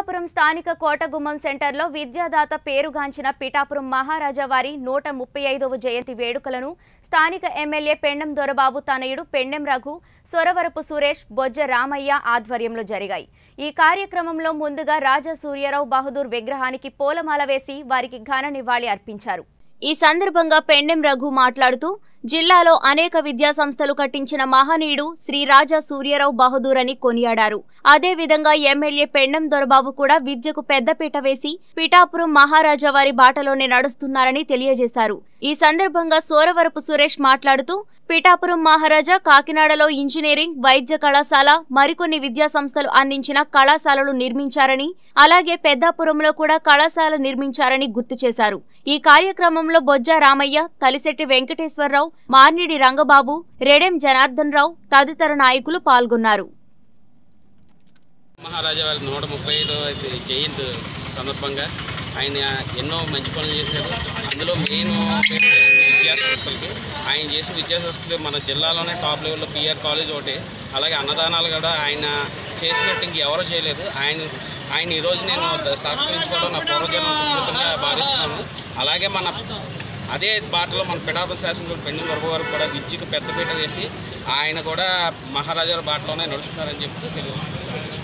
పిఠాపురం స్థానిక కోటగుమ్మం సెంటర్లో విద్యాదాత పేరుగాంచిన పిఠాపురం మహారాజా వారి నూట ముప్పై ఐదవ జయంతి వేడుకలను స్థానిక ఎమ్మెల్యే పెండెం దొరబాబు తనయుడు పెండెం రఘు సొరవరపు సురేష్ బొజ్జ రామయ్య ఆధ్వర్యంలో జరిగాయి ఈ కార్యక్రమంలో ముందుగా రాజా సూర్యారావు బహదూర్ విగ్రహానికి పూలమాల వేసి వారికి ఘన నివాళి అర్పించారు ఈ సందర్భంగా పెండెం రఘు మాట్లాడుతూ జిల్లాలో అనేక విద్యా సంస్థలు కట్టించిన మహనీయుడు శ్రీ రాజా సూర్యరావు బహదూర్ అని కొనియాడారు అదేవిధంగా ఎమ్మెల్యే పెండెం దొరబాబు కూడా విద్యకు పెద్దపీట వేసి పిఠాపురం మహారాజా వారి బాటలోనే నడుస్తున్నారని తెలియజేశారు ఈ సందర్భంగా సోరవరపు సురేష్ మాట్లాడుతూ పిఠాపురం మహారాజా కాకినాడలో ఇంజనీరింగ్ వైద్య కళాశాల మరికొన్ని విద్యా సంస్థలు అందించిన కళాశాలలు నిర్మించారని అలాగే పెద్దాపురంలో కూడా కళాశాల నిర్మించారని గుర్తు చేశారు ఈ కార్యక్రమంలో బొజ్జ రామయ్య తలిశెట్టి వెంకటేశ్వరరావు మార్నిడి రంగబాబు రెడెం జనార్దన్ రావు తదితర నాయకులు పాల్గొన్నారు మహారాజా వారి నూట ముప్పై ఐదో జయంతి సందర్భంగా ఆయన ఎన్నో మంచి పనులు చేశారు అందులో మెయిన్ పేరు చేసింది విద్యా సంస్థలకి ఆయన చేసిన విద్యా సంస్థలు మన జిల్లాలోనే టాప్ లెవెల్లో పిఆర్ కాలేజ్ ఒకటి అలాగే అన్నదానాలు కూడా ఆయన చేసినట్టు ఇంకెవరూ చేయలేదు ఆయన ఆయన ఈరోజు నేను సహకరించుకోవడం నా పూర్వజన్మ సుకృతంగా భావిస్తున్నాను అలాగే మన అదే బాటలో మన పిడాప శాసనసభ్యులు పెండు వరపు గారు కూడా విద్యకు పెద్దపీట వేసి ఆయన కూడా మహారాజాల బాటలోనే నడుస్తున్నారని చెప్తూ తెలుస్తుంది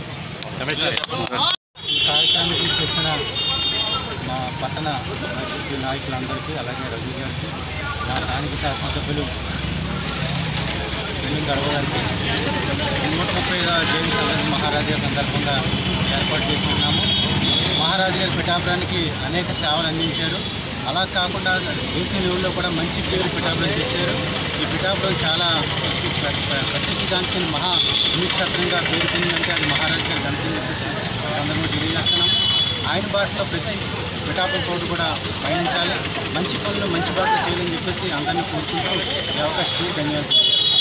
ఈ కార్యక్రమానికి చేసిన మా పట్టణ వైసీపీ నాయకులందరికీ అలాగే రఘు గారికి మా స్థానిక శాసనసభ్యులు వెల్లిం గర్వ గారికి నూట ముప్పై ఐదవ జయంతి సందర్భం మహారాజా సందర్భంగా ఏర్పాటు చేసి ఉన్నాము మహారాజు గారి పిఠాపురానికి అనేక సేవలు అందించారు అలా కాకుండా దేశీయ లెవెల్లో కూడా మంచి పేరు పిఠాపురం తెచ్చారు ఈ పిఠాపురం చాలా ప్ర- ప్ర- ప్రసిద్ధిగాంచిన మహా పుణ్యక్షేత్రంగా పేరు పొందిందంటే అది మహారాజు గారి ఘనతని చెప్పేసి ఈ సందర్భంగా తెలియజేస్తున్నాం ఆయన బాటలో ప్రతి పిఠాపురం తోడు కూడా పయనించాలి మంచి పనులు మంచి బాటలు చేయాలని చెప్పేసి అందరినీ కోరుకుంటూ ఈ అవకాశాన్ని ధన్యవాదాలు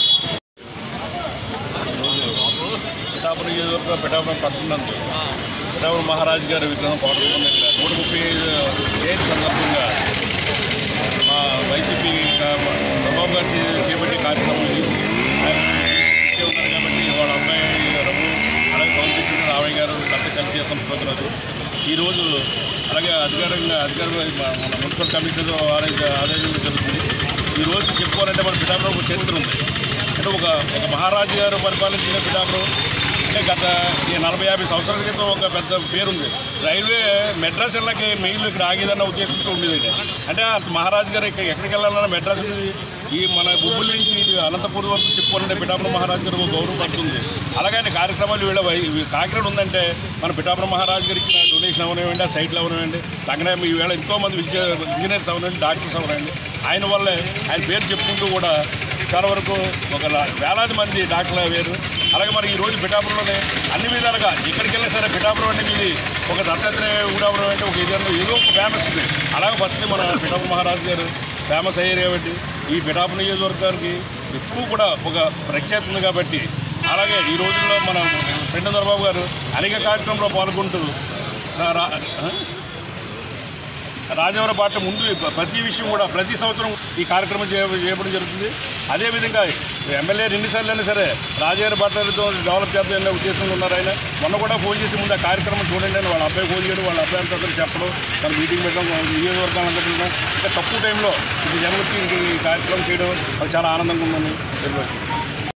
పిఠాపురం నియోజకవర్గం పిఠాపురం పట్టణంలో పిఠాపురం మహారాజు గారి విగ్రహం కోటగుమ్మం దగ్గర నూట ముప్పై ఐదు జయంతి సందర్భంగా మా వైసీపీ ప్రభావం గారు చే- చేపట్టే కార్యక్రమం ఇది ఆయన ఇక్కడ ఉన్నారు కాబట్టి వాళ్ళ అబ్బాయి రఘు అలాగే పవన్ కళ్యాణ్ రామయ్య గారు కలిసి కలిసి చేస్తున్న ప్రోగ్రాం ఈరోజు అలాగే అధికారంగా అధికారం మన మున్సిపల్ కమిషనర్ ఆదేశ ఆదేశం జరుగుతుంది ఈరోజు చెప్పుకోవాలంటే మన పిఠాపురం ఒక చరిత్ర ఉంది అంటే ఒక ఒక మహారాజు గారు పరిపాలించిన పిఠాపురం అంటే గత ఈ నలభై యాభై సంవత్సరాల క్రితం ఒక పెద్ద పేరుంది రైల్వే మెడ్రాస్ వెళ్ళకి మెయిల్ ఇక్కడ ఆగేదన్న ఉద్దేశంతో ఉండేది అంటే అంత మహారాజు గారు ఇక్కడ ఎక్కడికి వెళ్ళాలన్నా మెడ్రాస్ నుంచి ఈ మన బొబ్బుల నుంచి ఇటు అనంతపూర్ వరకు చెప్పుకోవాలంటే పిఠాపురం మహారాజు గారు ఒక గౌరవం పడుతుంది అలాగే కార్యక్రమాలు వీళ్ళ వై- కాకినాడ ఉందంటే మన పిఠాపురం మహారాజు గారు ఇచ్చిన డొనేషన్ అవనివ్వండి ఆ సైట్లు అవనివ్వండి తగ్గనే ఈవేళ ఎంతోమంది విద్య ఇంజనీర్స్ అవనండి డాక్టర్స్ అవనండి ఆయన వల్లే ఆయన పేరు చెప్పుకుంటూ కూడా చాలా వరకు ఒక లా- వేలాది మంది డాక్టర్లు అయ్యారు అలాగే మరి ఈ రోజు పిఠాపురంలోనే అన్ని విధాలుగా ఎక్కడికి వెళ్ళినా సరే పిఠాపురం అంటే మీది ఒక దత్తాత్రేయ ఊడాపురం అంటే ఒక ఏదైనా ఏదో ఒక ఫేమస్ ఉంది అలాగే ఫస్ట్ మన పిఠాపురం మహారాజు గారు ఫేమస్ అయ్యారు కాబట్టి ఈ పిఠాపురం నియోజకవర్గానికి ఎక్కువ కూడా ఒక ప్రఖ్యాతి ఉంది కాబట్టి అలాగే ఈ రోజుల్లో మన పెండ దొరబాబు గారు అనేక కార్యక్రమంలో పాల్గొంటూ రా- రా- ఆ? రాజవరం పాట ముందు ప్రతి విషయం కూడా ప్రతి సంవత్సరం ఈ కార్యక్రమం చేయ చేయడం జరుగుతుంది అదేవిధంగా ఎమ్మెల్యే రెండుసార్లు అయినా సరే రాజగారి బాటలతో డెవలప్ చేద్దామనే ఉద్దేశంలో ఉన్నారు ఆయన మొన్న కూడా ఫోన్ చేసి ముందు ఆ కార్యక్రమం చూడండి అని వాళ్ళ అబ్బాయి ఫోన్ చేయడం వాళ్ళ అబ్బాయి అంతా చెప్పడం తన మీటింగ్ పెట్టడం నియోజకవర్గాలంతా ఇంకా తక్కువ టైంలో ఇంక జనం వచ్చి ఇంక ఈ కార్యక్రమం చేయడం అది చాలా ఆనందంగా ఉందని తెలియదు